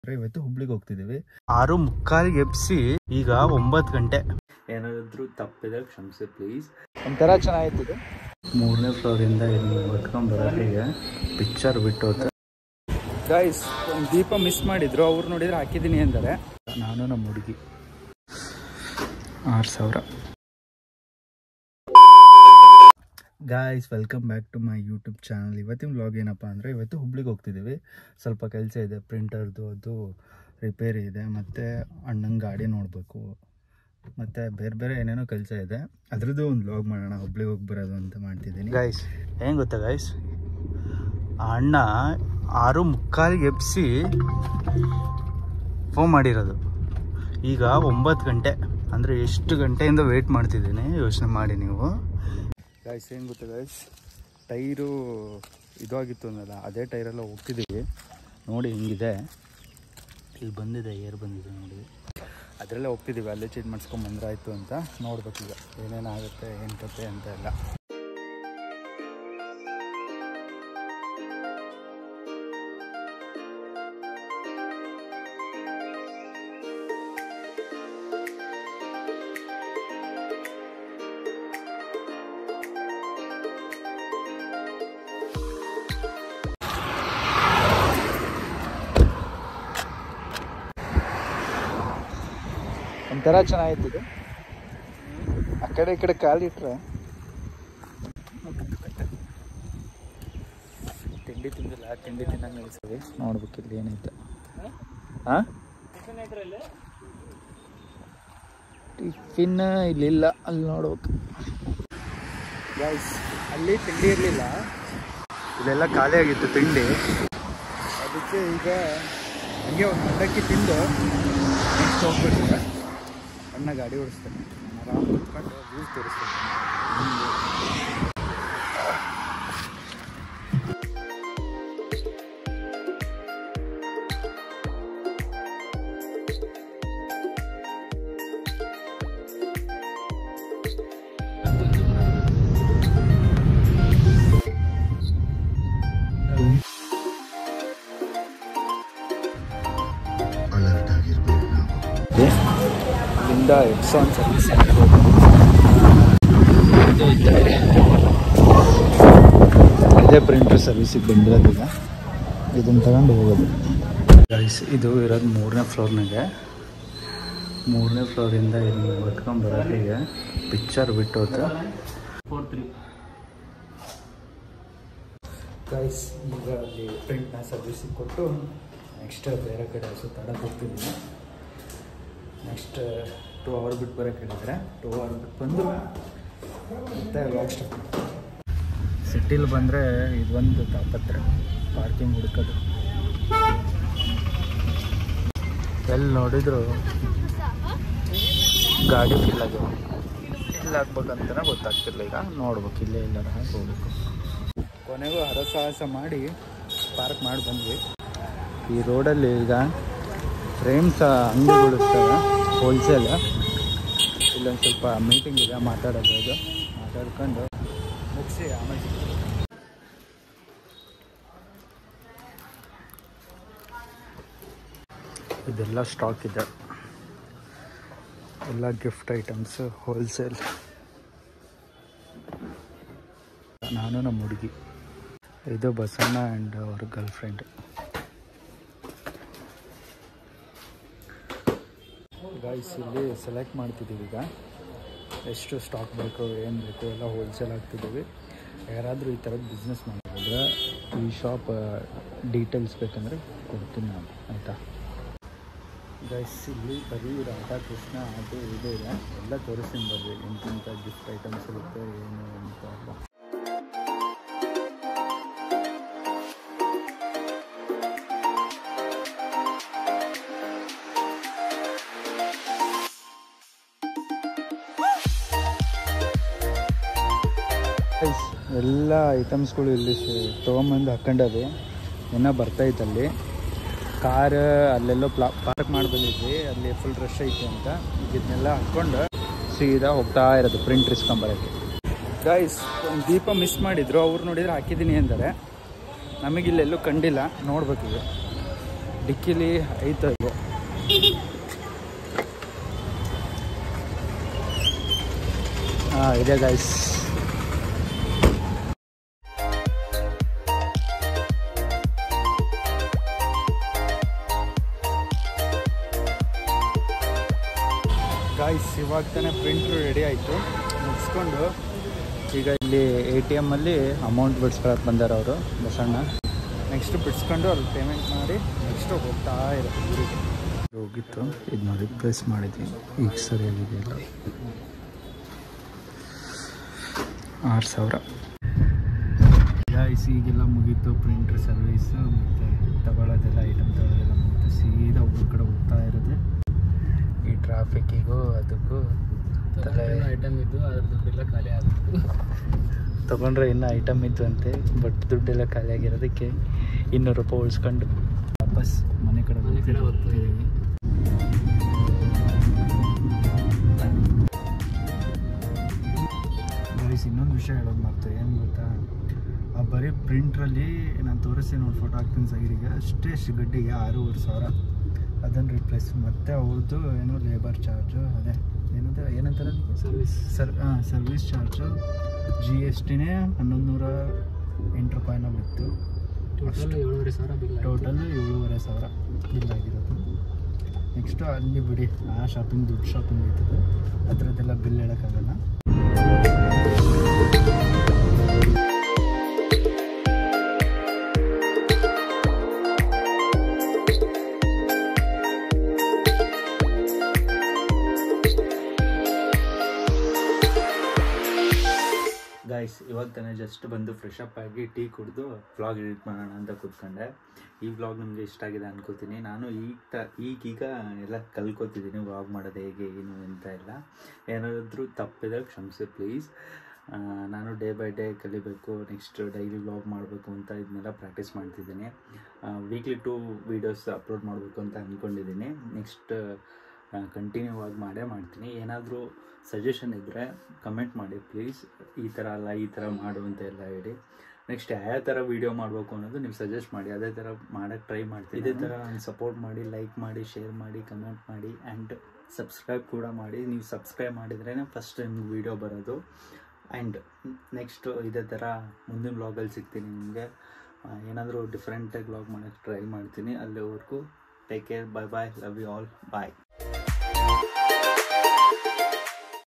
ಇವತ್ತು ಹುಬ್ಳಿಗೆ ಹೋಗ್ತಿದೀವಿ ಆರು ಮುಕ್ಕಾಲಿಗೆ ಎಬ್ಸಿ ಈಗ ಒಂಬತ್ತು ಗಂಟೆ ಏನಾದರೂ ತಪ್ಪಿದ್ರೆ ಕ್ಷಮಿಸಿ ಪ್ಲೀಸ್ ಒಂಥರ ಚೆನ್ನಾಗಿತ್ತು ಮೂರನೇ ಫ್ಲೋರಿಂದ ಇಲ್ಲಿ ಹೊತ್ಕೊಂಡ್ ಬರೋರಿಗೆ ಪಿಕ್ಚರ್ ಬಿಟ್ಟು ಹೋದ್ರೆ ಗೈಸ್ ಒಂದು ದೀಪ ಮಿಸ್ ಮಾಡಿದ್ರು ಅವ್ರು ನೋಡಿದ್ರೆ ಹಾಕಿದ್ದೀನಿ ಅಂದರೆ ನಾನು ನಮ್ಮ ಹುಡುಗಿ ಆರು ಸಾವಿರ guys welcome back to my YouTube channel ಇವತ್ತಿನ ವ್ಲಾಗ್ ಏನಪ್ಪ ಅಂದರೆ ಇವತ್ತು ಹುಬ್ಳಿಗೆ ಹೋಗ್ತಿದ್ದೀವಿ ಸ್ವಲ್ಪ ಕೆಲಸ ಇದೆ ಪ್ರಿಂಟರ್ದು ಅದು ರಿಪೇರಿ ಇದೆ ಮತ್ತು ಅಣ್ಣಂಗೆ ಗಾಡಿ ನೋಡಬೇಕು ಮತ್ತು ಬೇರೆ ಬೇರೆ ಏನೇನೋ ಕೆಲಸ ಇದೆ ಅದ್ರದ್ದು ಒಂದು ವ್ಲಾಗ್ ಮಾಡೋಣ ಹುಬ್ಳಿಗೆ ಹೋಗಿ ಬರೋದು ಅಂತ ಮಾಡ್ತಿದ್ದೀನಿ ಗೈಸ್ ಹೆಂಗೆ ಗೊತ್ತಾ ಗೈಸ್ ಆ ಅಣ್ಣ ಆರು ಮುಕ್ಕಾಲಿಗೆ ಎಬ್ಸಿ ಫೋನ್ ಮಾಡಿರೋದು ಈಗ ಒಂಬತ್ತು ಗಂಟೆ ಅಂದರೆ ಎಷ್ಟು ಗಂಟೆಯಿಂದ ವೆಯ್ಟ್ ಮಾಡ್ತಿದ್ದೀನಿ ಯೋಚನೆ ಮಾಡಿ ನೀವು ಗಾಯ್ಸ್ ಏನು ಗೊತ್ತಾ ಗಾಯ್ಸ್ ಟೈರು ಇದಾಗಿತ್ತು ಅನ್ನಲ್ಲ ಅದೇ ಟೈರೆಲ್ಲ ಹೋಗ್ತಿದ್ದೀವಿ ನೋಡಿ ಹಿಂಗಿದೆ ಇಲ್ಲಿ ಬಂದಿದೆ ಏರ್ ಬಂದಿದೆ ನೋಡಿ ಅದರಲ್ಲೇ ಹೋಗ್ತಿದ್ದೀವಿ ಅಲ್ಲೇ ಚೇಂಜ್ ಮಾಡಿಸ್ಕೊಂಡು ಬಂದ್ರೆ ಆಯಿತು ಅಂತ ನೋಡ್ಬೇಕು ಈಗ ಏನೇನಾಗುತ್ತೆ ಏನು ಕತೆ ಅಂತ ಎಲ್ಲ ಒಂಥರ ಚೆನ್ನಾಗಿತ್ತು ಇದು. ಆ ಕಡೆ ಈ ಕಡೆ ಕಾಲಿಟ್ರೆ ತಿಂಡಿ ತಿಂದಿಲ್ಲ ತಿಂಡಿ ತಿನ್ನಂಗೆ ನಿಲ್ಸೀವಿ ನೋಡ್ಬೇಕು ಇಲ್ಲಿ ಏನೈತೆ ಹಾಂ ಟಿಫಿನ್ ಇಲ್ಲಿಲ್ಲ ಅಲ್ಲಿ ನೋಡ್ಬೇಕು ಗೈಸ್ ಅಲ್ಲಿ ತಿಂಡಿ ಇರಲಿಲ್ಲ ಇಲ್ಲೆಲ್ಲ ಖಾಲಿ ಆಗಿತ್ತು ತಿಂಡಿ ಅದಕ್ಕೆ ಈಗ ಹಂಗೆ ಒಂದು ಮಂಡಕ್ಕಿ ತಿಂದು ನೆಕ್ಸ್ಟ್ ಹೋಗ್ಬೇಕು ಅಣ್ಣ ಗಾಡಿ ಓಡಿಸ್ತಾನೆ ನಾನು ಆರಾಮ್ ಕುತ್ಕೊಂಡು ವ್ಯೂಸ್ ತೋರಿಸ್ತಾನೆ ಇಲ್ಲಿಂದ ಎಪ್ಸಾನ್ ಸರ್ವಿಸ್ ಇದೇ ಪ್ರಿಂಟರ್ ಸರ್ವಿಸಿಗೆ ಬಂದಿರೋದು ಈಗ ಇದನ್ನು ತಗೊಂಡು ಹೋಗೋದು ಗೈಸ್ ಇದು ಇರೋದು ಮೂರನೇ ಫ್ಲೋರ್ನಾಗೆ ಮೂರನೇ ಫ್ಲೋರಿಂದ ಇಲ್ಲಿ ಹೊತ್ಕೊಂಡ್ ಬರೋರಿಗೆ ಪಿಕ್ಚರ್ ಬಿಟ್ಟು ಹೋದ್ರೆ ಫೋರ್ ತ್ರೀ ಗೈಸ್ ಈಗ ಅಲ್ಲಿ ಪ್ರಿಂಟ್ನ ಸರ್ವಿಸಿಗೆ ಕೊಟ್ಟು ನೆಕ್ಸ್ಟ್ ಬೇರೆ ಕಡೆ ಸುತ್ತಾಡಕ್ಕೆ ಹೋಗ್ತಿದ್ದೀನಿ ನೆಕ್ಸ್ಟ್ ಟೂ ಅವರ್ ಬಿಟ್ಟು ಬರೋಕ್ಕೆ ಹೇಳಿದ್ರೆ ಟೂ ಅವರ್ ಬಿಟ್ಟು ಬಂದು ಮತ್ತೆ ಲಾಗ್ ಸ್ಟಾರ್ಟ್ ಸಿಟಿಲಿ ಬಂದರೆ ಇದೊಂದು ತಾಪತ್ರೆ ಪಾರ್ಕಿಂಗ್ ಹುಡುಕೋದು ಎಲ್ಲಿ ನೋಡಿದ್ರು ಗಾಡಿ ಫಿಲ್ ಆಗ್ಯಾವ ಎಲ್ಲಿ ಹಾಕ್ಬೇಕಂತನೇ ಗೊತ್ತಾಗ್ತಿರ್ಲಿಲ್ಲ ಈಗ ನೋಡ್ಬೇಕು ಇಲ್ಲೇ ಎಲ್ಲಾರ ಹಾಕಿ ಹೋಗ್ಬೇಕು ಕೊನೆಗೂ ಹರಸಾಹಸ ಮಾಡಿ ಪಾರ್ಕ್ ಮಾಡಿ ಬಂದ್ವಿ ಈ ರೋಡಲ್ಲಿ ಈಗ ಫ್ರೇಮ್ಸ್ ಅಂಗಡಿಗಳು ಇರ್ತವೆ ಹೋಲ್ಸೇಲ್ ಇಲ್ಲೊಂದು ಸ್ವಲ್ಪ ಮೀಟಿಂಗ್ ಇದೆ ಮಾತಾಡೋದು ಅದು ಮಾತಾಡ್ಕೊಂಡು ಮುಗಿಸಿ ಆಮೇಲೆ ಸಿಗ್ತೀವಿ. ಇದೆಲ್ಲ ಸ್ಟಾಕ್ ಇದೆ ಎಲ್ಲ ಗಿಫ್ಟ್ ಐಟಮ್ಸ್ ಹೋಲ್ಸೇಲ್ ನಾನು ನಮ್ಮ ಹುಡುಗಿ ಇದು ಬಸಣ್ಣ ಆ್ಯಂಡ್ ಅವ್ರ ಗರ್ಲ್ ಫ್ರೆಂಡ್ ಗಾಯ್ಸ್ ಇಲ್ಲಿ ಸೆಲೆಕ್ಟ್ ಮಾಡ್ತಿದ್ದೀವಿ ಈಗ ಎಷ್ಟು ಸ್ಟಾಕ್ ಬೇಕು ಏನು ಬೇಕು ಎಲ್ಲ ಹೋಲ್ಸೇಲ್ ಆಗ್ತಿದ್ದೀವಿ ಯಾರಾದರೂ ಈ ಥರದ್ದು ಬಿಸ್ನೆಸ್ ಮಾಡಿದ್ರೆ ಈ ಶಾಪ್ ಡೀಟೇಲ್ಸ್ ಬೇಕಂದರೆ ಕೊಡ್ತೀನಿ ನಾನು ಆಯಿತಾ ಗೈಸ್ ಇಲ್ಲಿ ಬರೀ ರಾಧಾಕೃಷ್ಣ ಅದು ಇದು ಇದೆ ಎಲ್ಲ ತೋರಿಸ್ತೀನಿ ಬರ್ರಿ ಎಂತೆಂಥ ಗಿಫ್ಟ್ ಐಟಮ್ಸ್ ಇರುತ್ತೆ ಏನು ಅಂತ ಎಲ್ಲ ಗೈಸ್ ಎಲ್ಲ ಐಟಮ್ಸ್ಗಳು ಇಲ್ಲಿ ಸ- ತೊಗೊಂಬಂದು ಹಾಕೊಂಡದು ಇನ್ನೂ ಬರ್ತೈತಲ್ಲಿ ಕಾರ್ ಅಲ್ಲೆಲ್ಲೋ ಪ್ಲಾ ಪಾರ್ಕ್ ಮಾಡಿ ಬಂದಿದ್ವಿ ಅಲ್ಲಿ ಫುಲ್ ರಶ್ ಐತಿ ಅಂತ ಈಗ ಇದನ್ನೆಲ್ಲ ಹಾಕ್ಕೊಂಡು ಸೀದಾ ಹೋಗ್ತಾ ಇರೋದು ಪ್ರಿಂಟ್ ಇಸ್ಕೊಂಬರೋಕ್ಕೆ ಗೈಸ್ ಒಂದು ದೀಪ ಮಿಸ್ ಮಾಡಿದ್ರು ಅವ್ರು ನೋಡಿದ್ರೆ ಹಾಕಿದ್ದೀನಿ ಅಂದರೆ ನಮಗಿಲ್ಲೆಲ್ಲೂ ಕಂಡಿಲ್ಲ ನೋಡ್ಬೇಕು ಈಗ ಡಿಕ್ಕಿಲಿ ಐತೆ ಇದು ಹಾಂ ಇದೆ ಗಾಯ್ಸ್ ಗಾಯ್ಸ್ ಇವಾಗ ತಾನೇ ಪ್ರಿಂಟ್ರು ರೆಡಿ ಆಯಿತು ಮುಗಿಸ್ಕೊಂಡು ಈಗ ಇಲ್ಲಿ ಎ ಟಿ ಎಮ್ಮಲ್ಲಿ ಅಮೌಂಟ್ ಬಿಡ್ಸ್ಕೊಳಕ್ಕೆ ಬಂದಾರ ಅವರು ಬಸಣ್ಣ ನೆಕ್ಸ್ಟ್ ಬಿಡ್ಸ್ಕೊಂಡು ಅಲ್ಲಿ ಪೇಮೆಂಟ್ ಮಾಡಿ ನೆಕ್ಸ್ಟ್ ಹೋಗ್ತಾ ಇರುತ್ತೆ ಊರಿಗೆ ಹೋಗಿತ್ತು ಇದನ್ನ ರಿಪ್ಲೇಸ್ ಮಾಡಿದ್ವಿ ಈಗ ಸರಿಯಾಗಿದೆಯಲ್ಲ ಆರು ಸಾವಿರ ಗಾಯ್ಸ್ ಈಗೆಲ್ಲ ಮುಗೀತು ಪ್ರಿಂಟ್ರ್ ಸರ್ವೀಸು ಮತ್ತು ತಗೊಳ್ಳೋದೆಲ್ಲ ಐಟಮ್ ತಗೊಳ್ಳೋದೆಲ್ಲ ಮುಗೀತು ಸೀದಾ ಊರ ಕಡೆ ಹೋಗ್ತಾ ಇರೋದು ಈ ಟ್ರಾಫಿಕ್ಕಿಗೂ ಅದಕ್ಕೂ ತಲೆ ಐಟಮ್ ಇದ್ದು ಅದ್ರ ದುಡ್ಡೆಲ್ಲ ಖಾಲಿ ಆಗುತ್ತೆ ತೊಗೊಂಡ್ರೆ ಇನ್ನೂ ಐಟಮ್ ಇತ್ತು ಅಂತೆ ಬಟ್ ದುಡ್ಡೆಲ್ಲ ಖಾಲಿ ಆಗಿರೋದಕ್ಕೆ ಇನ್ನೂರು ರೂಪಾಯಿ ಉಳಿಸ್ಕೊಂಡು ವಾಪಸ್ ಮನೆ ಕಡೆ ಮನೆ ಕಡೆ ಹೋಗ್ತಿದ್ದೀವಿ ಗೈಸ್ ಇನ್ನೊಂದು ವಿಷಯ ಹೇಳೋದು ಮತ್ತೆ ಏನು ಗೊತ್ತಾ ಆ ಬರೀ ಪ್ರಿಂಟ್ರಲ್ಲಿ ನಾನು ತೋರಿಸಿ ನೋಡಿ ಫೋಟೋ ಹಾಕ್ತೀನಿ ಸೈಡಿಗೆ ಅಷ್ಟೇ ಗಡ್ಡಿಗೆ ಆರೂವರೆ ಸಾವಿರ ಅದನ್ನು ರಿಪ್ಲೇಸ್ ಮತ್ತೆ ಅವ್ರದ್ದು ಏನೋ ಲೇಬರ್ ಚಾರ್ಜು ಅದೇ ಏನಂತ ಏನಂತಾರೆ ಸರ್ವಿಸ್ ಸರ್ ಹಾಂ ಸರ್ವಿಸ್ ಚಾರ್ಜು ಜಿ ಎಸ್ ಟಿನೇ ಹನ್ನೊಂದು ನೂರ ಎಂಟು ರೂಪಾಯಿನ ಬಿತ್ತು ಟೋಟಲ್ ಏಳುವರೆ ಸಾವಿರ ಬಿಲ್ ಟೋಟಲ್ ಏಳೂವರೆ ಸಾವಿರ ಬಿಲ್ ಆಗಿರೋದು ನೆಕ್ಸ್ಟು ಅಲ್ಲಿ ಬಿಡಿ ಆ ಶಾಪಿಂಗ್ ದುಡ್ಡು ಶಾಪಿಂಗ್ ಆಯ್ತದೆ ಅದರದ್ದೆಲ್ಲ ಬಿಲ್ ಹೇಳೋಕ್ಕಾಗಲ್ಲ ಗಾಯ್ಸ್ ಇವಾಗ ತಾನೇ ಜಸ್ಟ್ ಬಂದು ಫ್ರೆಶ್ ಅಪ್ ಆಗಿ ಟೀ ಕುಡಿದು ವ್ಲಾಗ್ ಎಡಿಟ್ ಮಾಡೋಣ ಅಂತ ಕೂತ್ಕೊಂಡೆ ಈ ವ್ಲಾಗ್ ನಿಮಗೆ ಇಷ್ಟ ಆಗಿದೆ ಅನ್ಕೋತೀನಿ ನಾನು ಈಗ ತ ಈಗೀಗ ಎಲ್ಲ ಕಲ್ಕೋತಿದ್ದೀನಿ ವ್ಲಾಗ್ ಮಾಡೋದು ಹೇಗೆ ಏನು ಅಂತ ಎಲ್ಲ ಏನಾದರೂ ತಪ್ಪಿದ್ರೆ ಕ್ಷಮಿಸಿ ಪ್ಲೀಸ್ ನಾನು ಡೇ ಬೈ ಡೇ ಕಲಿಬೇಕು ನೆಕ್ಸ್ಟ್ ಡೈಲಿ ವ್ಲಾಗ್ ಮಾಡಬೇಕು ಅಂತ ಇದನ್ನೆಲ್ಲ ಪ್ರಾಕ್ಟೀಸ್ ಮಾಡ್ತಿದ್ದೀನಿ ವೀಕ್ಲಿ ಟೂ ವೀಡಿಯೋಸ್ ಅಪ್ಲೋಡ್ ಮಾಡಬೇಕು ಅಂತ ಅಂದ್ಕೊಂಡಿದ್ದೀನಿ ನೆಕ್ಸ್ಟ್ ಕಂಟಿನ್ಯೂ ಆಗಿ ಮಾಡೇ ಮಾಡ್ತೀನಿ ಏನಾದರೂ ಸಜೆಷನ್ ಇದ್ದರೆ ಕಮೆಂಟ್ ಮಾಡಿ ಪ್ಲೀಸ್ ಈ ಥರ ಅಲ್ಲ ಈ ಥರ ಮಾಡು ಅಂತ ಎಲ್ಲ ಹೇಳಿ ನೆಕ್ಸ್ಟ್ ಯಾವ ಥರ ವೀಡಿಯೋ ಮಾಡಬೇಕು ಅನ್ನೋದು ನೀವು ಸಜೆಸ್ಟ್ ಮಾಡಿ ಅದೇ ಥರ ಮಾಡೋಕ್ಕೆ ಟ್ರೈ ಮಾಡ್ತೀನಿ ಇದೇ ಥರ ಸಪೋರ್ಟ್ ಮಾಡಿ ಲೈಕ್ ಮಾಡಿ ಶೇರ್ ಮಾಡಿ ಕಮೆಂಟ್ ಮಾಡಿ ಆ್ಯಂಡ್ ಸಬ್ಸ್ಕ್ರೈಬ್ ಕೂಡ ಮಾಡಿ ನೀವು ಸಬ್ಸ್ಕ್ರೈಬ್ ಮಾಡಿದ್ರೇ ಫಸ್ಟ್ ನಿಮ್ಗೆ ವೀಡಿಯೋ ಬರೋದು ಆ್ಯಂಡ್ ನೆಕ್ಸ್ಟ್ ಇದೇ ಥರ ಮುಂದಿನ ವ್ಲಾಗಲ್ಲಿ ಸಿಗ್ತೀನಿ ನಿಮಗೆ ಏನಾದರೂ ಡಿಫ್ರೆಂಟಾಗಿ ವ್ಲಾಗ್ ಮಾಡೋಕ್ಕೆ ಟ್ರೈ ಮಾಡ್ತೀನಿ ಅಲ್ಲಿವರೆಗೂ take care bye bye love you all bye